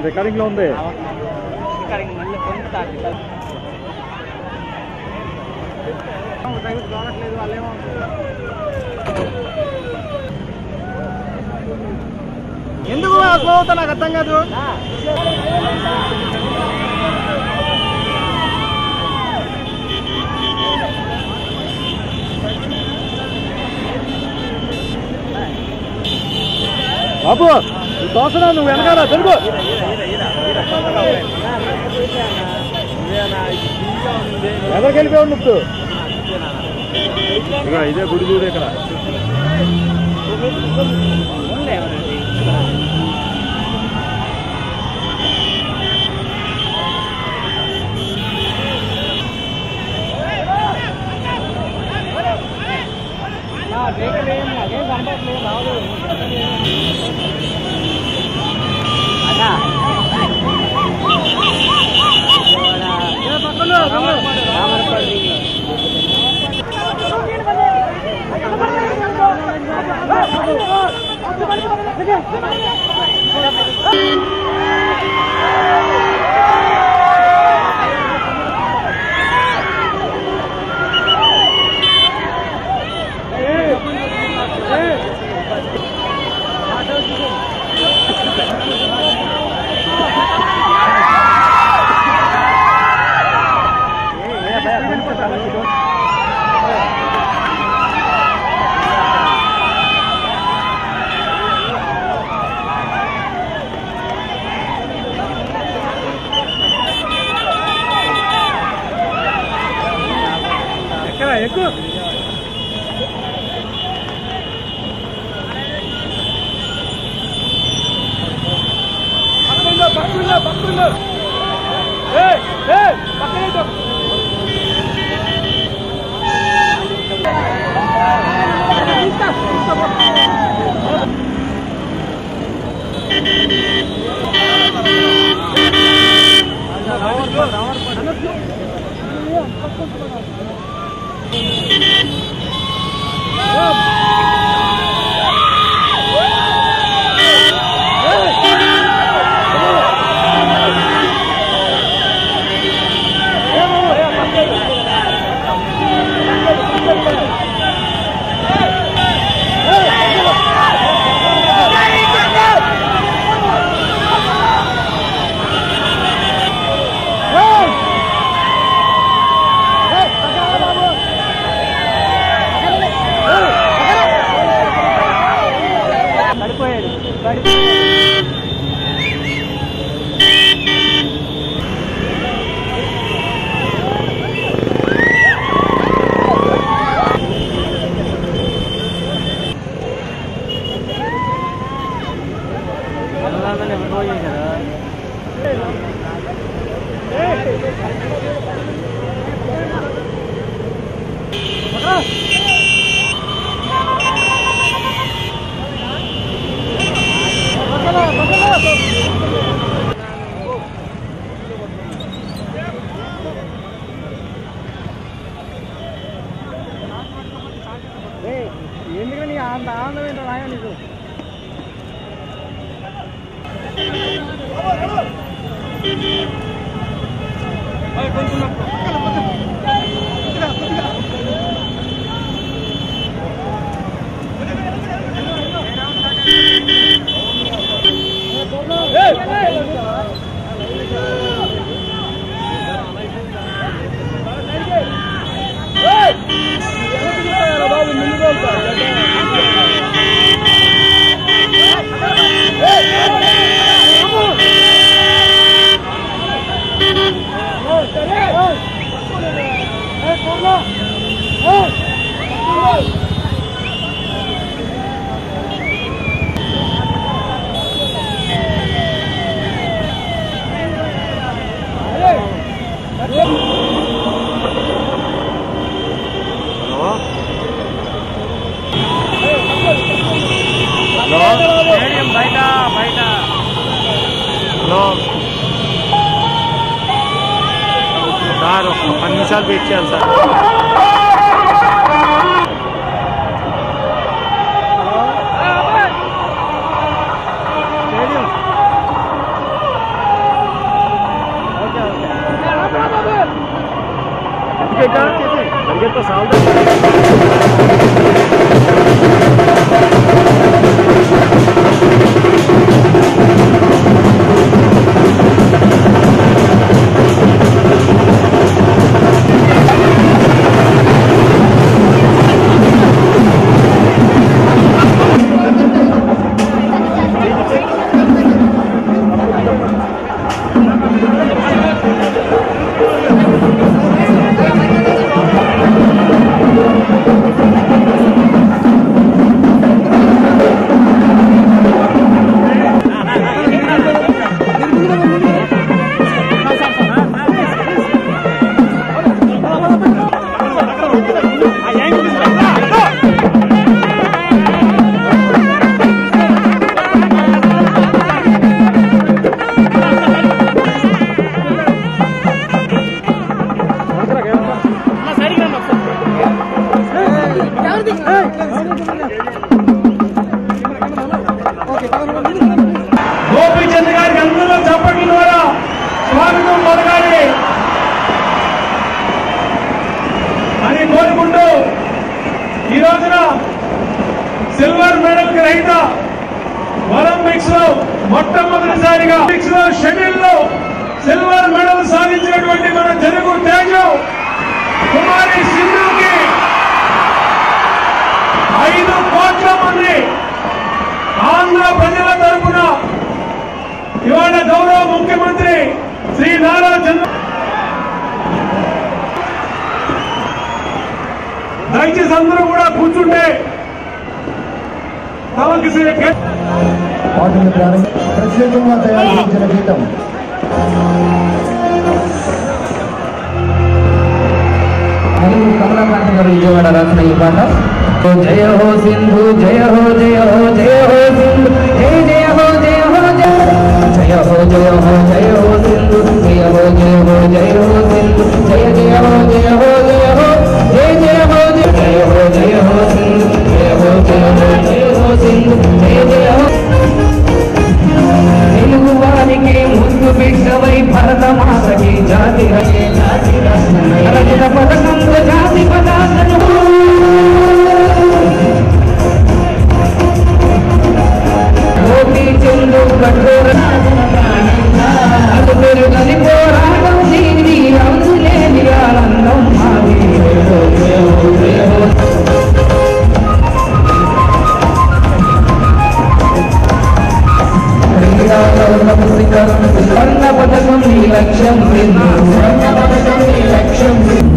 Recording లో ఉంది recording మళ్ళీ పొందుతారు చూడట్లేదు వాళ్ళేమో ఎందుకు స్లో అవుతా నాకు అర్థం కాదు బాబు తోసనా నువ్వు వెనకాల తెలుగు ఎవరికి వెళ్ళిపోయావు నువ్వు ఇక ఇదే గుడి చూడు ఇక్కడ ఉండే ఎవరండి వెహికల్ ఏం అదేం కనపడలేదు రాదు అన్నా రామర్పల్లి ఎక్కడ ఎక్కువ పక్కన పక్కన పక్కన పక్కన పడిపోయాడు ఎందుకని అంత ఆనందం ఏంటో రాయ నీకు స్టేడియం బయట బయట హలో సార్ ఒక పది నిమిషాలు వెయిట్ చేయాలి సార్ స్టేడియం ఓకేకా పరిగెత్తా సాల్దా గోపీచంద్ గారికి అందరూ చప్పట్ల ద్వారా స్వాగతం పలకాలి అని కోరుకుంటూ ఈ రోజున సిల్వర్ మెడల్ గ్రహీత ఒలింపిక్స్ లో మొట్టమొదటిసారిగా ఒలింపిక్స్ లో షటిల్ లో సిల్వర్ మెడల్ సాధించినటువంటి మన తెలుగు తేజం కుమారి సింధుకి ఐదు కోట్ల మంది ఆంధ్ర ప్రజల తరపున ఇవాళ గౌరవ ముఖ్యమంత్రి శ్రీ నారా చంద్ర దయచేసి అందరూ కూడా కూర్చుంటే తమకి శ్రీ కే- వాటిని ప్రారంభ ప్రత్యేకంగా తయారు చేసిన గీతం మరియు కమలాకాంత గారు విజయవాడ రాసిన ఈ పాట ఓ జయ హో సింధు జయ హో జయ హో జయ హో సింధు జయ జయ హో జయ హో జయ జయ హో జయ హో జయ హో సింధు జయ హో జయ హో జయ హో సింధు జయ జయ హో జయ హో జయ హో జయ జయ హో జయ జయ హో జయ హో సింధు జయ హో జయ హో జయ హో సింధు జయ జయ హో తెలుగు వారికి ముందు బిడ్డవై భరత మాతకి జాతి రచే జాతి రచన పథకంలో జాతి పదాలను గోపి చందు కఠోర అది పెరుగని పోరాటం దీని అందులేని ఆనందం మాది జయహో జయహో జయహో స్వర్ణ పథకం నీ లక్ష్యం స్వర్ణ పథకం నీ లక్ష్యం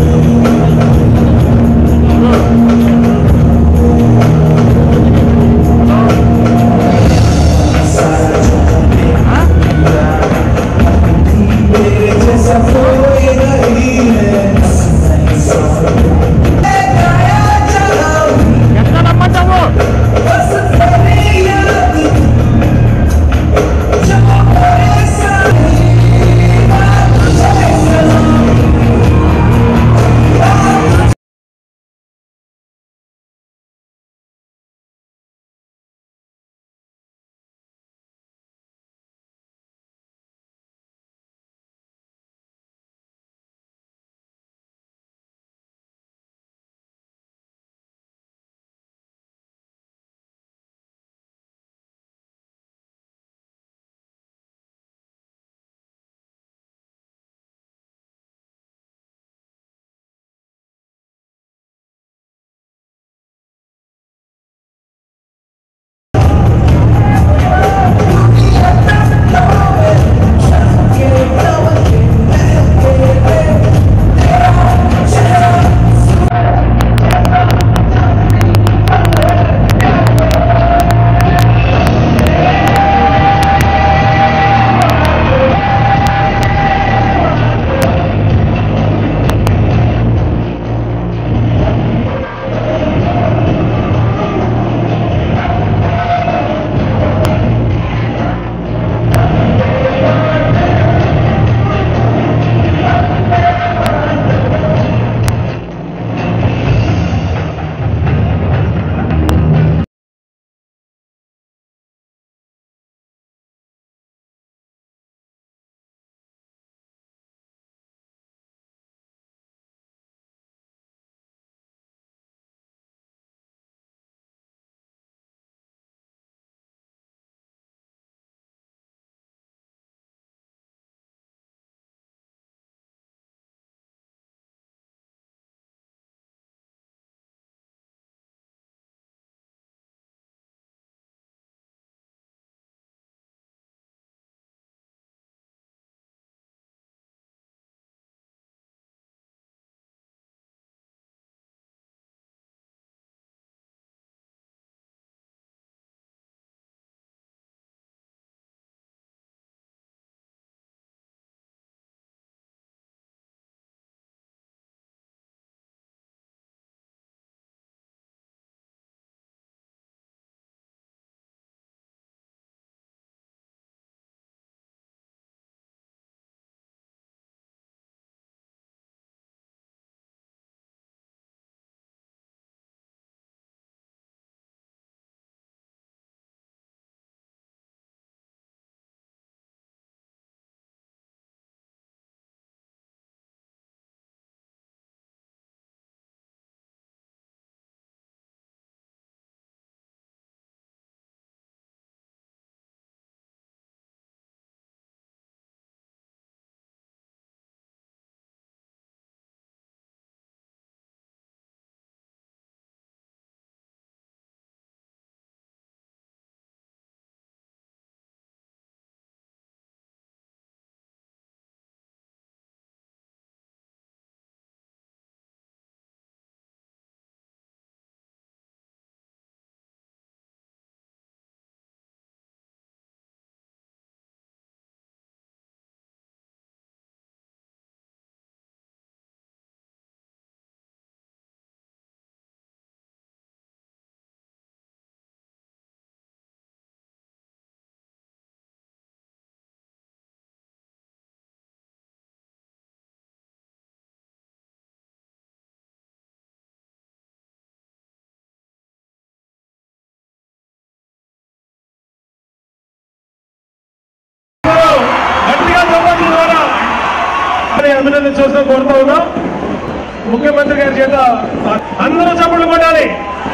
ఎట్లా నమ్మంటావు Thank అభినందించవలసిన కోరుతా ఉన్నాం ముఖ్యమంత్రి గారి చేత అందరూ చప్పట్లు కొట్టాలి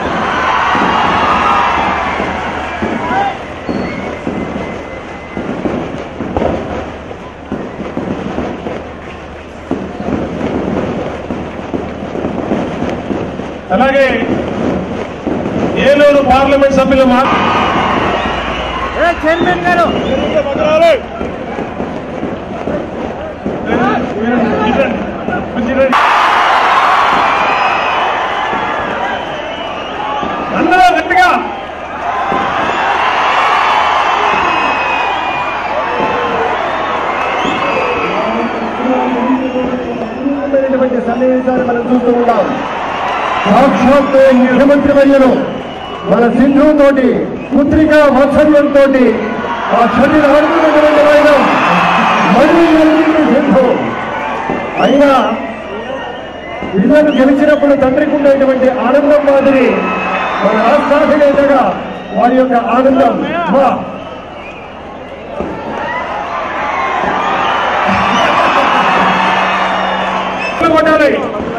అలాగే ఏలూరు పార్లమెంట్ సభ్యులు మా ఏ చైర్మన్ గారు అందరూ గట్టిగా అద్భుతమైనటువంటి సన్నివేశాలు మనం చూస్తూ ఉన్నాం సాక్షాత్ ముఖ్యమంత్రి వర్యులు మన సింధు తోటి పుత్రిక వాత్సల్యంతో ఆ శరీర ఆడుతున్నటువంటి వైనం మళ్ళీ గెలిచింది సింధు అయినా పిల్లలు గెలిచినప్పుడు తండ్రికి ఉండేటువంటి ఆనందం మాదిరి మన రాష్ట్రాధినేతగా వారి యొక్క ఆనందం మా కొట్టాలి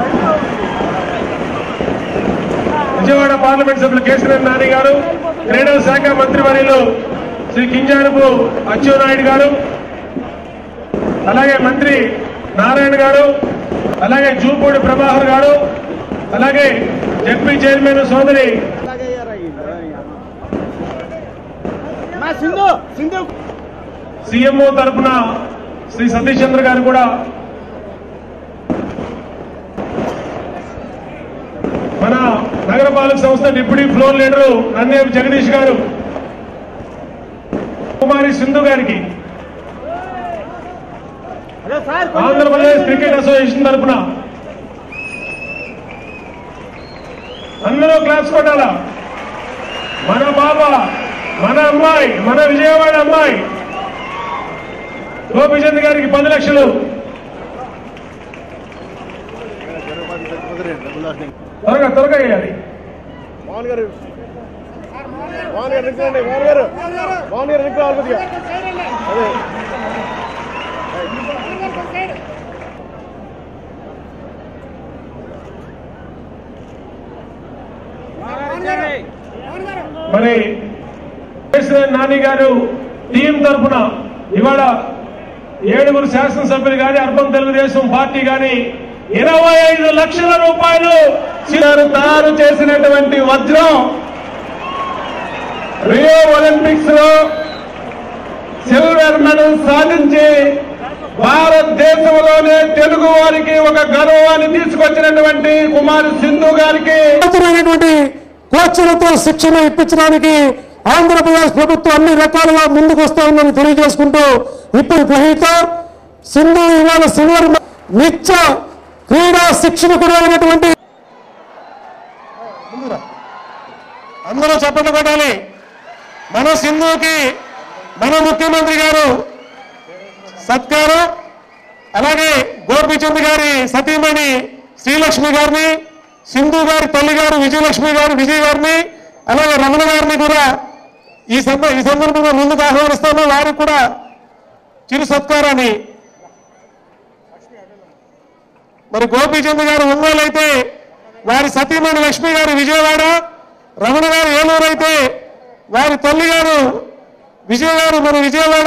విజయవాడ పార్లమెంట్ సభ్యులు కేసీఆర్ నాని గారు క్రీడల శాఖ మంత్రి వర్యులు శ్రీ కింజారపు అచ్చెన్నాయుడు గారు అలాగే మంత్రి నారాయణ గారు అలాగే జూపూడి ప్రభాకర్ గారు అలాగే జడ్పీ చైర్మన్ సోదరి మా సింధు సింధు సీఎంఓ తరపున శ్రీ సతీష్ చంద్ర గారు కూడా మన నగరపాలక సంస్థ deputy floor leader Nannepu Jagadish గారు కుమారి సింధు గారికి hello sir Andhra Pradesh cricket association తరపున అందరూ క్లాప్స్ కొట్టాలా మన బాబా మన అమ్మాయి మన విజయవాడ అమ్మాయి గోపిచంద్ గారికి పది లక్షలు త్వరగా త్వరగా వేయాలి మోహన్ గారు మోహన్ గారు నిల్చోండి మోహన్ గారు మోహన్ గారు నిల్చోవాలి కొద్దిగా అదే మరి కేసీఆర్ నాని గారు టీం తరఫున ఇవాళ ఏడుగురు శాసనసభ్యులు కానీ అర్బన్ తెలుగుదేశం పార్టీ కానీ ఇరవై ఐదు లక్షల రూపాయలు గారు తయారు చేసినటువంటి వజ్రం రియో ఒలింపిక్స్ లో సిల్వర్ మెడల్ సాధించి భారతదేశంలోనే తెలుగు వారికి ఒక గౌరవాన్ని తీసుకొచ్చినటువంటి కుమారి సింధు గారికి ఉన్నతమైనటువంటి కోచ్లతో శిక్షణ ఇప్పించడానికి ఆంధ్రప్రదేశ్ ప్రభుత్వం అన్ని రకాలుగా ముందుకు వస్తా ఉందని తెలియజేసుకుంటూ ఇప్పుడు గ్రహీత సింధు ఇవాళ సిల్వర్ మె- నిత్య క్రీడా శిక్షణకుడు అయినటువంటి అందరూ చప్పట్లు కొట్టాలి మన సింధుకి మన ముఖ్యమంత్రి గారు సత్కారం అలాగే గోపిచంద్ గారి సతీమణి శ్రీలక్ష్మి గారిని సింధు గారి తల్లి గారు విజయలక్ష్మి గారు విజయ్ గారిని అలాగే రమణ గారిని కూడా ఈ సంద ఈ సందర్భంగా ముందుకు ఆహ్వానిస్తాను వారికి కూడా చిరు సత్కారాన్ని మరి గోపీచంద్ గారు ఒంగోలు అయితే వారి సతీమణి లక్ష్మి గారు విజయవాడ రమణ గారు ఏలూరు అయితే వారి తల్లి గారు విజయ గారు మరి విజయవాడ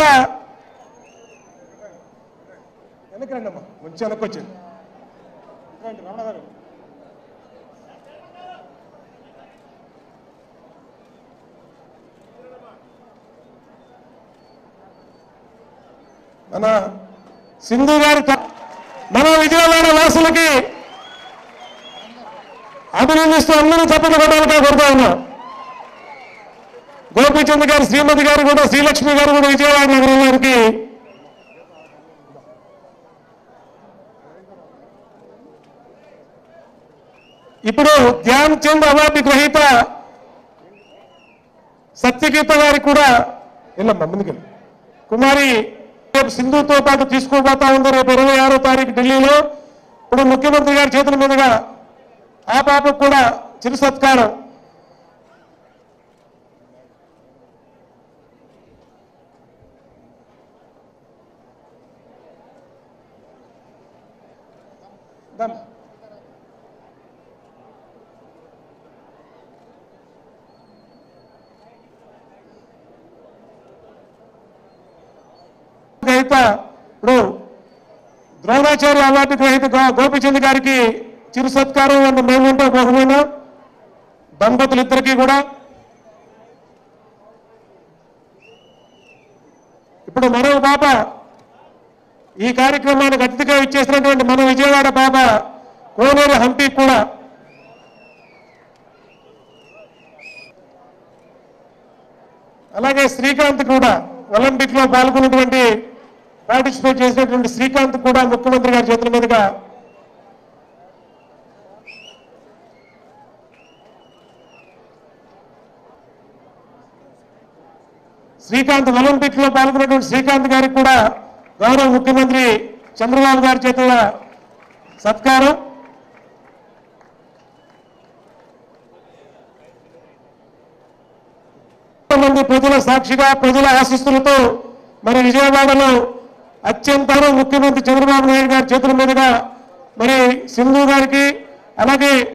వెనక్కి రండి అమ్మా కొంచెం వెనక్కి వచ్చింది రండి, రమణ గారు మన సింధు గారి త- మన విజయవాడ వాసులకి అభినందిస్తూ అందరూ చప్పట్లు కొట్టాలని కోరుతా ఉన్నాం గోపీచంద్ గారు శ్రీమతి గారు కూడా శ్రీలక్ష్మి గారు కూడా విజయవాడ నగరం వారికి ఇప్పుడు ధ్యాన్ చంద్ అవార్డు గ్రహీత సత్యగీత గారికి కూడా వెళ్ళమ్మా ముందుకెళ్ళి కుమారి రేపు సింధుతో పాటు తీసుకోబోతా ఉంది రేపు ఇరవై ఆరో తారీఖు ఢిల్లీలో ఇప్పుడు ముఖ్యమంత్రి గారి చేతుల మీదుగా ఆ పాపకు కూడా చిరు సత్కారం దమ్. గ్రహీత ఇప్పుడు ద్రోణాచార్య అవార్డు గ్రహీత గో- గోపిచంద్ గారికి చిరు సత్కారం అండ్ మేముంటే బహుమానం దంపతులిద్దరికీ కూడా ఇప్పుడు మరో పాప ఈ కార్యక్రమానికి అతిథిగా ఇచ్చేసినటువంటి మన విజయవాడ పాప కోనేరు హంపి కూడా అలాగే శ్రీకాంత్ కూడా ఒలింపిక్ లో పాల్గొన్నటువంటి పార్టిసిపేట్ చేసినటువంటి శ్రీకాంత్ కూడా ముఖ్యమంత్రి గారి చేతుల మీదుగా శ్రీకాంత్ ఒలింపిక్ లో పాల్గొన్నటువంటి శ్రీకాంత్ గారికి కూడా గౌరవ ముఖ్యమంత్రి చంద్రబాబు గారి చేతుల సత్కారం మంది ప్రజల సాక్షిగా ప్రజల ఆశీస్సులతో మరి విజయవాడలో అత్యంత ముఖ్యమంత్రి చంద్రబాబు నాయుడు గారి చేతుల మీదుగా మరి సింధు గారికి అలాగే